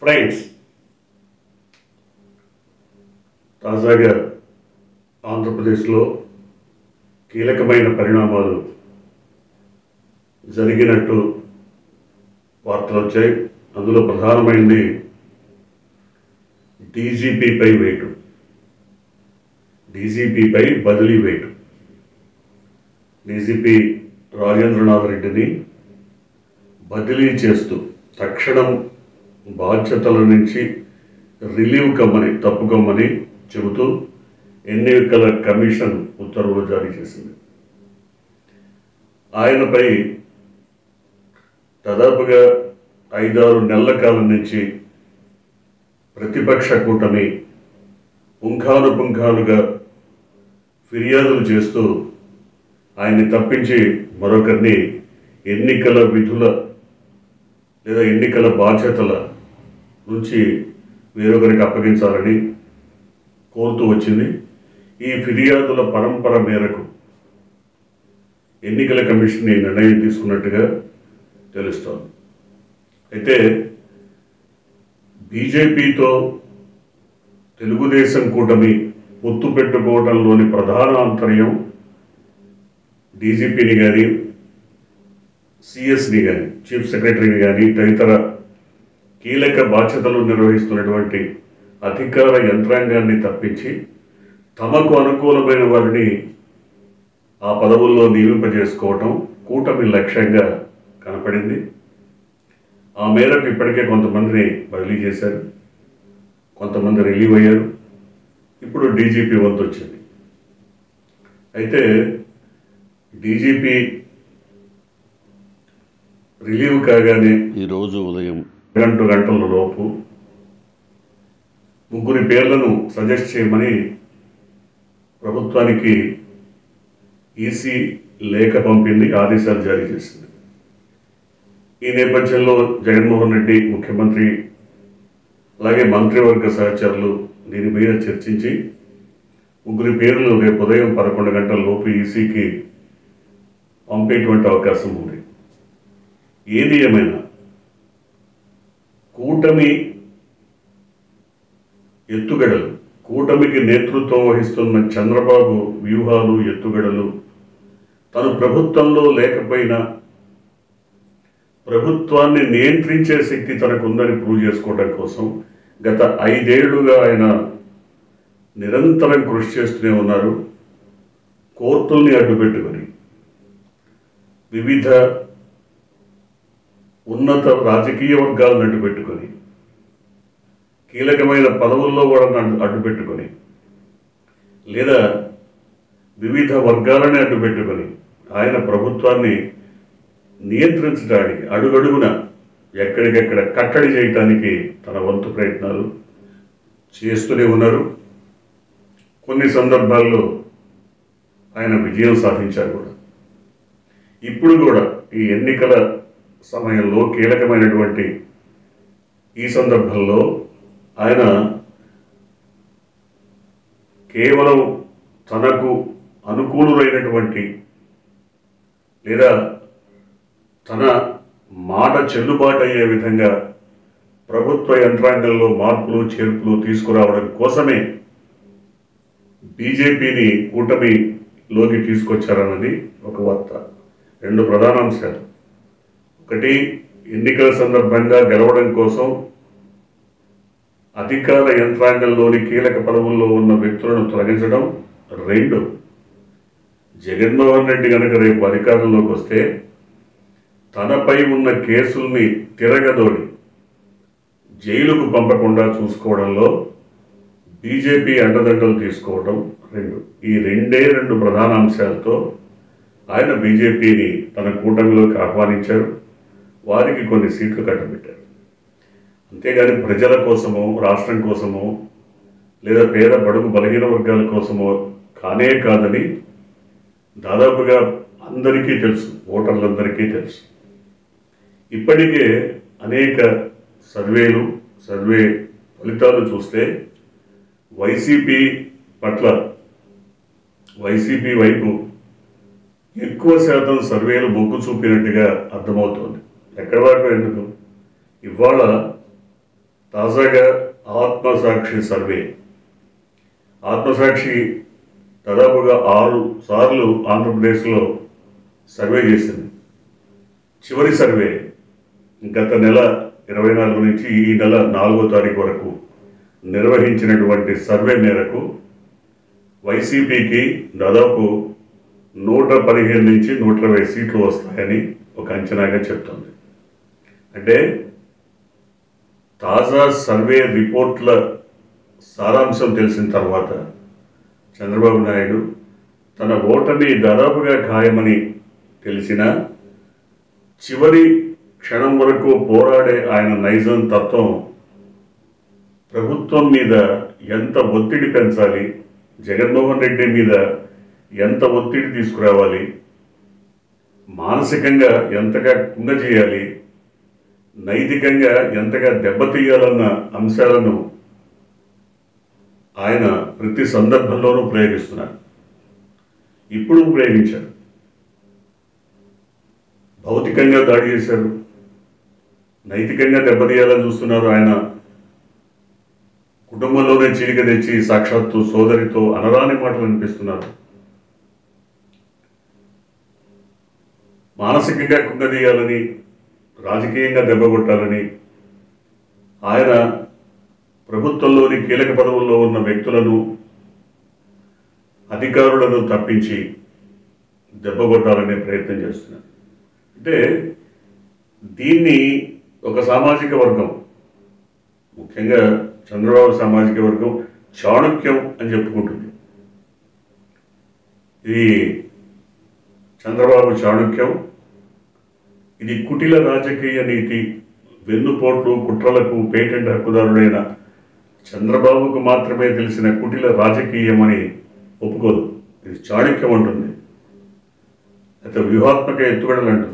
Friends తాజాగా ఆంధ్రప్రదేశ్లో కీలకమైన పరిణామాలు జరిగినట్టు వార్తలు వచ్చాయి అందులో ప్రధానమైనది డీజీపీపై వేటు డీజీపీపై బదిలీ వేటు డీజీపీ రాజేంద్రనాథ్ రెడ్డిని బదిలీ చేస్తూ తక్షణం బాధ్యతల నుంచి రిలీవ్ కమ్మని తప్పుకోమని చెబుతూ ఎన్నికల కమిషన్ ఉత్తర్వులు జారీ చేసింది ఆయనపై దాదాపుగా ఐదారు నెలల కాలం నుంచి ప్రతిపక్ష కూటమి పుంఖానుపుంఖాలుగా ఫిర్యాదులు చేస్తూ ఆయన్ని తప్పించి మరొకరిని ఎన్నికల విధుల లేదా ఎన్నికల బాధ్యతల నుంచి వేరొకరికి అప్పగించాలని కోరుతూ వచ్చింది ఈ ఫిర్యాదుల పరంపర మేరకు ఎన్నికల కమిషన్ ఈ నిర్ణయం తీసుకున్నట్టుగా తెలుస్తోంది అయితే బీజేపీతో తెలుగుదేశం కూటమి పొత్తు పెట్టుకోవడంలోని ప్రధాన ఆంతర్యం డీజీపీని కానీ సిఎస్ని కానీ చీఫ్ సెక్రటరీని కానీ తదితర కీలక బాధ్యతలు నిర్వహిస్తున్నటువంటి అధికార యంత్రాంగాన్ని తప్పించి తమకు అనుకూలమైన వారిని ఆ పదవుల్లో నియమింపజేసుకోవటం కూటమి లక్ష్యంగా కనపడింది ఆ మేరకు ఇప్పటికే కొంతమందిని బదిలీ చేశారు కొంతమంది రిలీవ్ అయ్యారు ఇప్పుడు డీజీపీ వంతు వచ్చింది అయితే డీజీపీ రిలీవ్ కాగానే ఈరోజు ఉదయం గంట గంటల లోపు ముగ్గురి పేర్లను సజెస్ట్ చేయమని ప్రభుత్వానికి ఈసీ లేఖ పంపింది ఆదేశాలు జారీ చేసింది ఈ నేపథ్యంలో జగన్మోహన్ రెడ్డి ముఖ్యమంత్రి అలాగే మంత్రివర్గ సహచరులు దీని మీద చర్చించి ముగ్గురి పేర్లు రేపు ఉదయం పదకొండు గంటల లోపు ఈసీకి పంపేటువంటి అవకాశం ఉంది ఏది ఏమైనా కూటమి ఎత్తుగడలు కూటమికి నేతృత్వం వహిస్తున్న చంద్రబాబు వ్యూహాలు ఎత్తుగడలు తను ప్రభుత్వంలో లేకపోయినా ప్రభుత్వాన్ని నియంత్రించే శక్తి తనకుందని ప్రూవ్ చేసుకోవడం కోసం గత ఐదేళ్లుగా ఆయన నిరంతరం కృషి చేస్తూనే ఉన్నారు కోర్టుల్ని అడ్డుపెట్టుకొని వివిధ ఉన్నత రాజకీయ వర్గాలను అడ్డుపెట్టుకొని కీలకమైన పదవుల్లో కూడా నన్ను అడ్డుపెట్టుకొని లేదా వివిధ వర్గాలని అడ్డుపెట్టుకొని ఆయన ప్రభుత్వాన్ని నియంత్రించడానికి అడుగడుగున ఎక్కడికెక్కడ కట్టడి చేయటానికి తన వంతు ప్రయత్నాలు చేస్తూనే ఉన్నారు కొన్ని సందర్భాల్లో ఆయన విజయం సాధించారు కూడా ఇప్పుడు కూడా ఈ ఎన్నికల సమయంలో కీలకమైనటువంటి ఈ సందర్భంలో ఆయన కేవలం తనకు అనుకూలురైనటువంటి లేదా తన మాట చెల్లుబాటు అయ్యే విధంగా ప్రభుత్వ యంత్రాంగంలో మార్పులు చేర్పులు తీసుకురావడం కోసమే బీజేపీని కూటమిలోకి తీసుకొచ్చారన్నది ఒక వార్త రెండు ప్రధాన అంశాలు ఒకటి ఎన్నికల సందర్భంగా గెలవడం కోసం అధికార యంత్రాంగంలోని కీలక పదవుల్లో ఉన్న వ్యక్తులను తొలగించడం రెండు జగన్మోహన్ రెడ్డి కనుక రేపు అధికారంలోకి వస్తే తనపై ఉన్న కేసుల్ని తిరగదోడి జైలుకు పంపకుండా చూసుకోవడంలో బీజేపీ అండదండలు తీసుకోవడం రెండు ఈ రెండే రెండు ప్రధాన అంశాలతో ఆయన బీజేపీని తన కూటమిలోకి ఆహ్వానించారు వారికి కొన్ని సీట్లు కట్టబెట్టారు అంతేగాని ప్రజల కోసమో రాష్ట్రం కోసమో లేదా పేద బడుగు బలహీన వర్గాల కోసమో కానే కాదని దాదాపుగా అందరికీ తెలుసు ఓటర్లందరికీ తెలుసు ఇప్పటికే అనేక సర్వేలు సర్వే ఫలితాలు చూస్తే వైసీపీ పట్ల వైసీపీ వైపు ఎక్కువ శాతం సర్వేలు మొగ్గు చూపినట్టుగా అర్థమవుతోంది ఎక్కడి వరకు ఎందుకు ఇవాళ తాజాగా ఆత్మసాక్షి సర్వే ఆత్మసాక్షి దాదాపుగా ఆరు సార్లు ఆంధ్రప్రదేశ్లో సర్వే చేసింది చివరి సర్వే గత నెల ఇరవై నాలుగు నుంచి ఈ నెల నాలుగో తారీఖు వరకు నిర్వహించినటువంటి సర్వే మేరకు వైసీపీకి దాదాపు నూట పదిహేను నుంచి నూట ఇరవై సీట్లు వస్తాయని ఒక అంచనాగా చెప్తుంది అంటే తాజా సర్వే రిపోర్ట్ల సారాంశం తెలిసిన తర్వాత చంద్రబాబు నాయుడు తన ఓటమి దాదాపుగా ఖాయమని తెలిసిన చివరి క్షణం వరకు పోరాడే ఆయన నైజం తత్వం ప్రభుత్వం మీద ఎంత ఒత్తిడి పెంచాలి జగన్మోహన్ రెడ్డి మీద ఎంత ఒత్తిడి తీసుకురావాలి మానసికంగా ఎంతగా కుంగజేయాలి నైతికంగా ఎంతగా దెబ్బతీయాలన్న అంశాలను ఆయన ప్రతి సందర్భంలోనూ ప్రయోగిస్తున్నారు ఇప్పుడు ప్రయోగించారు భౌతికంగా దాడి చేశారు నైతికంగా దెబ్బతీయాలని చూస్తున్నారు ఆయన కుటుంబంలోనే చీలిక తెచ్చి సాక్షాత్తు సోదరితో అనరాని మాటలు అనిపిస్తున్నారు మానసికంగా కుంగదీయాలని రాజకీయంగా దెబ్బకొట్టాలని ఆయన ప్రభుత్వంలోని కీలక పదవుల్లో ఉన్న వ్యక్తులను అధికారులను తప్పించి దెబ్బకొట్టాలనే ప్రయత్నం చేస్తున్నారు అంటే దీన్ని ఒక సామాజిక వర్గం ముఖ్యంగా చంద్రబాబు సామాజిక వర్గం చాణక్యం అని చెప్పుకుంటుంది ఇది చంద్రబాబు చాణక్యం ఇది కుటిల రాజకీయ నీతి వెన్నుపోట్లు కుట్రలకు పేటెంట్ హక్కుదారుడైన చంద్రబాబుకు మాత్రమే తెలిసిన కుటిల రాజకీయం అని ఒప్పుకోదు ఇది చాణక్యం అంటుంది అయితే వ్యూహాత్మక ఎత్తుగడలు అంటుంది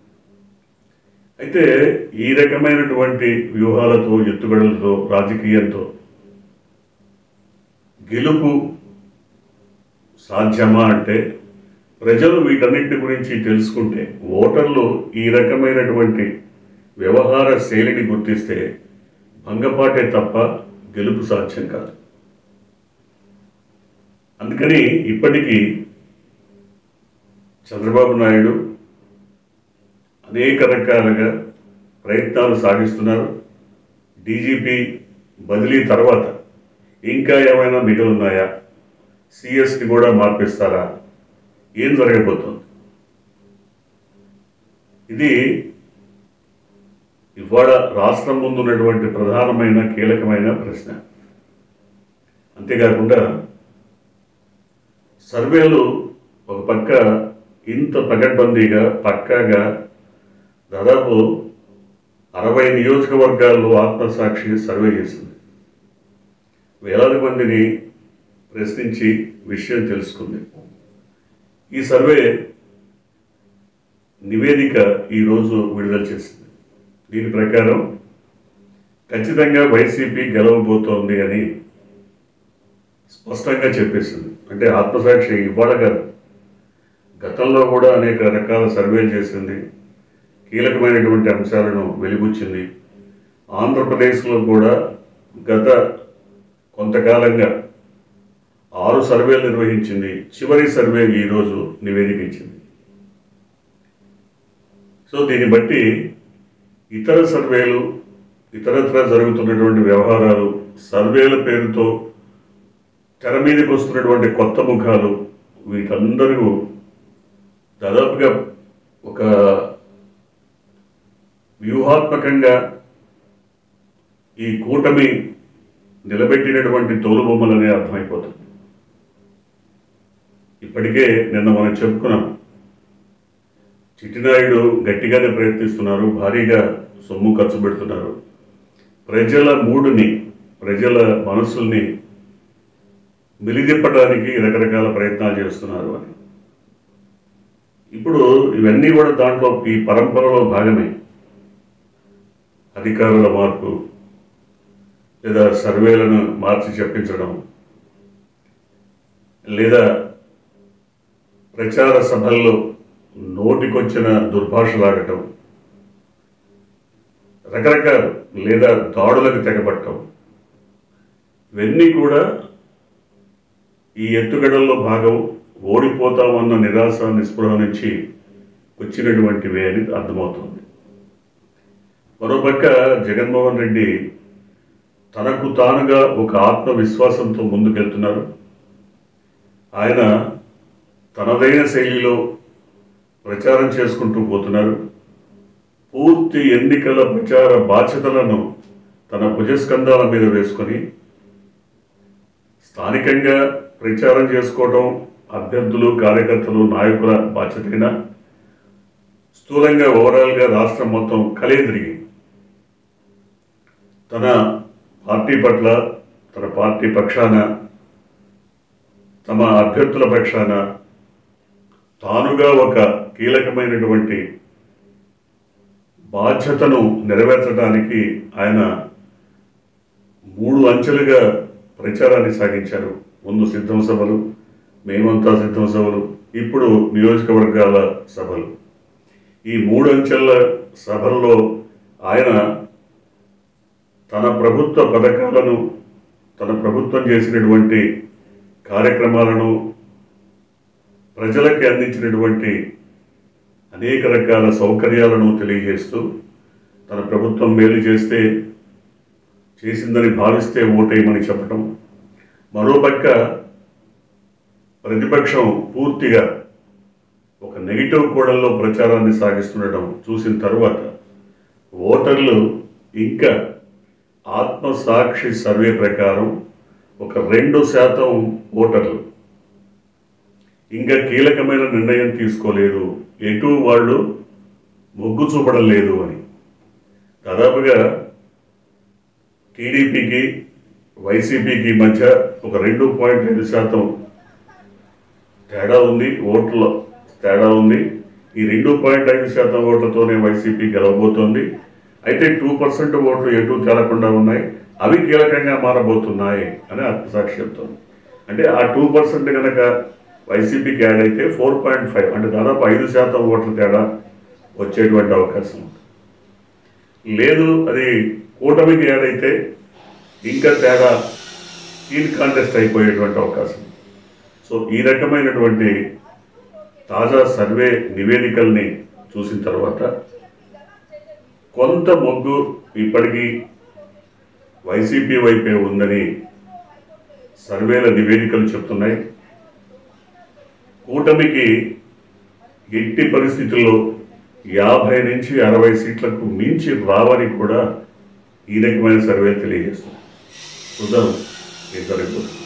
అయితే ఈ రకమైనటువంటి వ్యూహాలతో ఎత్తుగడలతో రాజకీయంతో గెలుపు సాధ్యమా అంటే ప్రజలు వీటన్నిటి గురించి తెలుసుకుంటే ఓటర్లు ఈ రకమైనటువంటి వ్యవహార శైలిని గుర్తిస్తే భంగపాటే తప్ప గెలుపు సాధ్యం కాదు అందుకని ఇప్పటికీ చంద్రబాబు నాయుడు అనేక రకాలుగా ప్రయత్నాలు సాగిస్తున్నారు డీజీపీ బదిలీ తర్వాత ఇంకా ఏమైనా మిగులున్నాయా సిఎస్ని కూడా మార్పిస్తారా ఏం జరగబోతుంది ఇది ఇవాళ రాష్ట్రం ముందు ఉన్నటువంటి ప్రధానమైన కీలకమైన ప్రశ్న అంతేకాకుండా సర్వేలు ఒక పక్క ఇంత పకడ్బందీగా పక్కాగా దాదాపు అరవై నియోజకవర్గాల్లో ఆత్మసాక్షి సర్వే చేసింది వేలాది మందిని ప్రశ్నించి విషయం తెలుసుకుంది ఈ సర్వే నివేదిక ఈరోజు విడుదల చేసింది దీని ప్రకారం ఖచ్చితంగా వైసీపీ గెలవబోతోంది అని స్పష్టంగా చెప్పేసింది అంటే ఆత్మసాక్షి ఇవాళ కాదు గతంలో కూడా అనేక రకాల సర్వేలు చేసింది కీలకమైనటువంటి అంశాలను వెలిబుచ్చింది ఆంధ్రప్రదేశ్లో కూడా గత కొంతకాలంగా ఆరు సర్వేలు నిర్వహించింది చివరి సర్వే ఈరోజు నివేదిక ఇచ్చింది సో దీన్ని బట్టి ఇతర సర్వేలు ఇతరత్ర జరుగుతున్నటువంటి వ్యవహారాలు సర్వేల పేరుతో తెర మీదకి వస్తున్నటువంటి కొత్త ముఖాలు వీటందరూ దాదాపుగా ఒక వ్యూహాత్మకంగా ఈ కూటమి నిలబెట్టినటువంటి తోలుబొమ్మలనే అర్థమైపోతుంది ఇప్పటికే నిన్న మనం చెప్పుకున్నాం చిట్టినాయుడు గట్టిగానే ప్రయత్నిస్తున్నారు భారీగా సొమ్ము ఖర్చు పెడుతున్నారు ప్రజల మూడుని ప్రజల మనస్సుల్ని మిలిదిప్పడానికి రకరకాల ప్రయత్నాలు చేస్తున్నారు అని ఇప్పుడు ఇవన్నీ కూడా దాంట్లో ఈ పరంపరలో భాగమే అధికారుల మార్పు లేదా సర్వేలను మార్చి చెప్పించడం లేదా ప్రచార సభల్లో నోటికొచ్చిన దుర్భాషలాడటం రకరకాల లేదా దాడులకు తెగబట్టం ఇవన్నీ కూడా ఈ ఎత్తుగడల్లో భాగం ఓడిపోతామన్న నిరాశ నిస్పృహ నుంచి వచ్చినటువంటివే అని అర్థమవుతుంది మరోపక్క జగన్మోహన్ రెడ్డి తనకు తానుగా ఒక ఆత్మవిశ్వాసంతో ముందుకెళ్తున్నారు ఆయన తనదైన శైలిలో ప్రచారం చేసుకుంటూ పోతున్నారు పూర్తి ఎన్నికల ప్రచార బాధ్యతలను తన భుజస్కంధాల మీద వేసుకొని స్థానికంగా ప్రచారం చేసుకోవడం అభ్యర్థులు కార్యకర్తలు నాయకుల బాధ్యతైనా స్థూలంగా ఓవరాల్గా రాష్ట్రం మొత్తం కలియదిరిగి తన పార్టీ పట్ల తన పార్టీ పక్షాన తమ అభ్యర్థుల పక్షాన తానుగా ఒక కీలకమైనటువంటి బాధ్యతను నెరవేర్చడానికి ఆయన మూడు అంచెలుగా ప్రచారాన్ని సాగించారు ముందు సిద్ధం సభలు మేమంతా సిద్ధం సభలు ఇప్పుడు నియోజకవర్గాల సభలు ఈ మూడు అంచెల సభల్లో ఆయన తన ప్రభుత్వ పథకాలను తన ప్రభుత్వం చేసినటువంటి కార్యక్రమాలను ప్రజలకి అందించినటువంటి అనేక రకాల సౌకర్యాలను తెలియజేస్తూ తన ప్రభుత్వం మేలు చేస్తే చేసిందని భావిస్తే ఓటేయమని చెప్పటం మరోపక్క ప్రతిపక్షం పూర్తిగా ఒక నెగిటివ్ కోణంలో ప్రచారాన్ని సాగిస్తుండటం చూసిన తర్వాత ఓటర్లు ఇంకా ఆత్మసాక్షి సర్వే ప్రకారం ఒక రెండు శాతం ఓటర్లు ఇంకా కీలకమైన నిర్ణయం తీసుకోలేదు ఎటు వాళ్ళు మొగ్గు చూపడం లేదు అని దాదాపుగా టీడీపీకి వైసీపీకి మధ్య ఒక రెండు పాయింట్ ఐదు శాతం తేడా ఉంది ఓట్ల తేడా ఉంది ఈ రెండు పాయింట్ ఐదు శాతం ఓట్లతోనే వైసీపీ గెలవబోతోంది అయితే టూ పర్సెంట్ ఓట్లు ఎటు తేలకుండా ఉన్నాయి అవి కీలకంగా మారబోతున్నాయి అని ఆత్మసాక్షి చెప్తోంది అంటే ఆ టూ పర్సెంట్ కనుక వైసీపీకి యాడ్ అయితే ఫోర్ పాయింట్ ఫైవ్ అంటే దాదాపు ఐదు శాతం ఓట్ల తేడా వచ్చేటువంటి అవకాశం ఉంది లేదు అది కూటమికి యాడ్ అయితే ఇంకా తేడా సీల్ కాంటెస్ట్ అయిపోయేటువంటి అవకాశం ఉంది. సో ఈ రకమైనటువంటి తాజా సర్వే నివేదికల్ని చూసిన తర్వాత కొంత మొగ్గు ఇప్పటికీ వైసీపీ వైపే ఉందని సర్వేల నివేదికలు చెప్తున్నాయి కూటమికి ఎట్టి పరిస్థితుల్లో యాభై నుంచి అరవై సీట్లకు మించి రావని కూడా ఈ రకమైన సర్వే తెలియజేస్తుంది చూద్దాం ఏం జరగబోతుంది